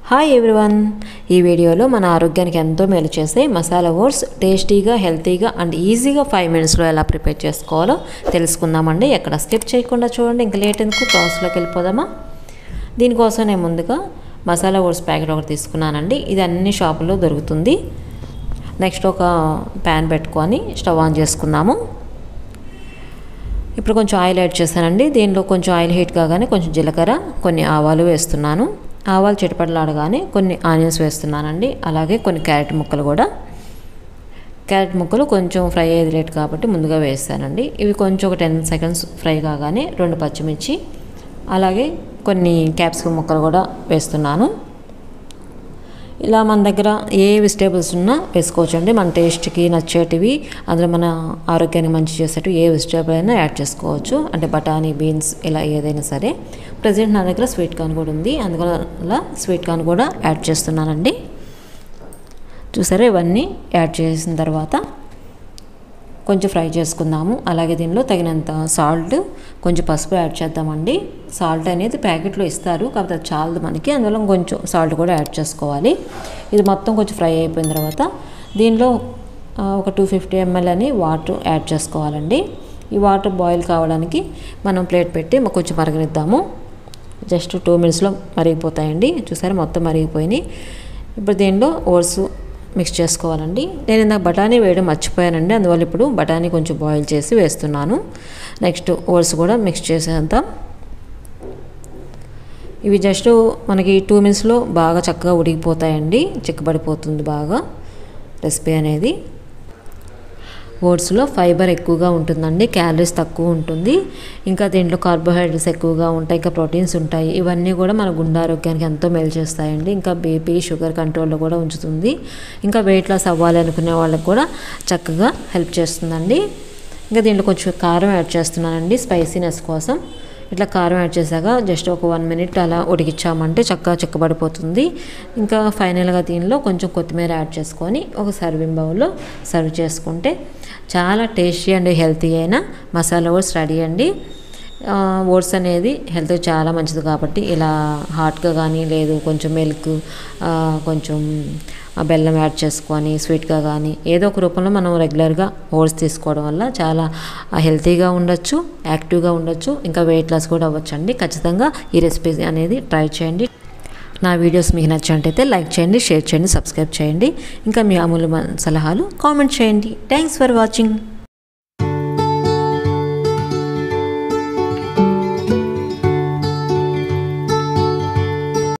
hi everyone ఈ వీడియోలో మన ఆరోగ్యానికి ఎంతో మేలు చేసే మసాలా ఓట్స్ టేస్టీగా హెల్తీగా అండ్ ఈజీగా ఫైవ్ మినిట్స్లో ఎలా ప్రిపేర్ చేసుకోవాలో తెలుసుకుందామండి ఎక్కడ స్కిప్ చేయకుండా చూడండి ఇంకా లేట్ ఎందుకు ప్రాసెస్లోకి వెళ్ళిపోదామా దీనికోసం నేను ముందుగా మసాలా ఓట్స్ ప్యాకెట్ ఒకటి తీసుకున్నానండి ఇది అన్ని షాపుల్లో దొరుకుతుంది నెక్స్ట్ ఒక ప్యాన్ పెట్టుకొని స్టవ్ ఆన్ చేసుకుందాము ఇప్పుడు కొంచెం ఆయిల్ యాడ్ చేశానండి దీనిలో కొంచెం ఆయిల్ హీట్ కాగానే కొంచెం జీలకర్ర కొన్ని ఆవాలు వేస్తున్నాను ఆవాలు చిటపటలాడగానే కొన్ని ఆనియన్స్ వేస్తున్నానండి అలాగే కొన్ని క్యారెట్ ముక్కలు కూడా క్యారెట్ ముక్కలు కొంచెం ఫ్రై అయ్యేది లేట్ కాబట్టి ముందుగా వేస్తానండి ఇవి కొంచెం ఒక టెన్ సెకండ్స్ ఫ్రై కాగానే రెండు పచ్చిమిర్చి అలాగే కొన్ని క్యాప్సికమ్ ముక్కలు కూడా వేస్తున్నాను ఇలా మన దగ్గర ఏ వెజిటేబుల్స్ ఉన్నా వేసుకోవచ్చండి మన టేస్ట్కి నచ్చేటివి అందులో మన ఆరోగ్యానికి మంచి చేసేటివి ఏ వెజిటేబుల్ అయినా యాడ్ చేసుకోవచ్చు అంటే బఠానీ బీన్స్ ఇలా ఏదైనా సరే ప్రజెంట్ నా దగ్గర స్వీట్ కార్న్ కూడా ఉంది అందువల్ల స్వీట్ కార్న్ కూడా యాడ్ చేస్తున్నానండి చూసారా ఇవన్నీ యాడ్ చేసిన తర్వాత కొంచెం ఫ్రై చేసుకుందాము అలాగే దీనిలో తగినంత సాల్ట్ కొంచెం పసుపు యాడ్ చేద్దామండి సాల్ట్ అనేది ప్యాకెట్లో ఇస్తారు కాకపోతే అది చాలదు మనకి అందువల్ల కొంచెం సాల్ట్ కూడా యాడ్ చేసుకోవాలి ఇది మొత్తం కొంచెం ఫ్రై అయిపోయిన తర్వాత దీనిలో ఒక టూ ఫిఫ్టీ ఎంఎల్ అని వాటర్ యాడ్ చేసుకోవాలండి ఈ వాటర్ బాయిల్ కావడానికి మనం ప్లేట్ పెట్టి కొంచెం మరగనిద్దాము జస్ట్ టూ మినిట్స్లో మరిగిపోతాయండి చూసారా మొత్తం మరిగిపోయినాయి ఇప్పుడు దీనిలో ఓట్స్ మిక్స్ చేసుకోవాలండి నేను ఇందాక బఠానీ వేయడం మర్చిపోయానండి అందువల్ల ఇప్పుడు బఠానీ కొంచెం బాయిల్ చేసి వేస్తున్నాను నెక్స్ట్ ఓట్స్ కూడా మిక్స్ చేసేద్దాం ఇవి జస్ట్ మనకి టూ మినిట్స్లో బాగా చక్కగా ఉడికిపోతాయండి చిక్కబడిపోతుంది బాగా రెసిపీ అనేది ఓట్స్లో ఫైబర్ ఎక్కువగా ఉంటుందండి క్యాలరీస్ తక్కువ ఉంటుంది ఇంకా దీంట్లో కార్బోహైడ్రేట్స్ ఎక్కువగా ఉంటాయి ఇంకా ప్రోటీన్స్ ఉంటాయి ఇవన్నీ కూడా మన గుండె ఆరోగ్యానికి ఎంతో మేలు చేస్తాయండి ఇంకా బీపీ షుగర్ కంట్రోల్లో కూడా ఉంచుతుంది ఇంకా వెయిట్ లాస్ అవ్వాలి అనుకునే వాళ్ళకి కూడా చక్కగా హెల్ప్ చేస్తుందండి ఇంకా దీంట్లో కొంచెం కారం యాడ్ చేస్తున్నానండి స్పైసీనెస్ కోసం ఇట్లా కారం యాడ్ చేశాక జస్ట్ ఒక వన్ మినిట్ అలా ఉడికిచ్చామంటే చక్కగా చిక్కబడిపోతుంది ఇంకా ఫైనల్గా దీనిలో కొంచెం కొత్తిమీర యాడ్ చేసుకొని ఒక సర్వింగ్ బౌల్లో సర్వ్ చేసుకుంటే చాలా టేస్టీ అండ్ హెల్తీ అయిన మసాలా ఓట్స్ రెడీ అండి ఓట్స్ అనేది హెల్త్ చాలా మంచిది కాబట్టి ఇలా హాట్గా కానీ లేదు కొంచెం మిల్క్ కొంచెం బెల్లం యాడ్ చేసుకొని స్వీట్గా కానీ ఏదో ఒక రూపంలో మనం రెగ్యులర్గా ఓట్స్ తీసుకోవడం వల్ల చాలా హెల్తీగా ఉండొచ్చు యాక్టివ్గా ఉండొచ్చు ఇంకా వెయిట్ లాస్ కూడా అవ్వచ్చు అండి ఖచ్చితంగా ఈ రెసిపీ అనేది ట్రై చేయండి నా వీడియోస్ మీకు నచ్చినట్టయితే లైక్ చేయండి షేర్ చేయండి సబ్స్క్రైబ్ చేయండి ఇంకా మీ అమూల్యమైన సలహాలు కామెంట్ చేయండి థ్యాంక్స్ ఫర్ వాచింగ్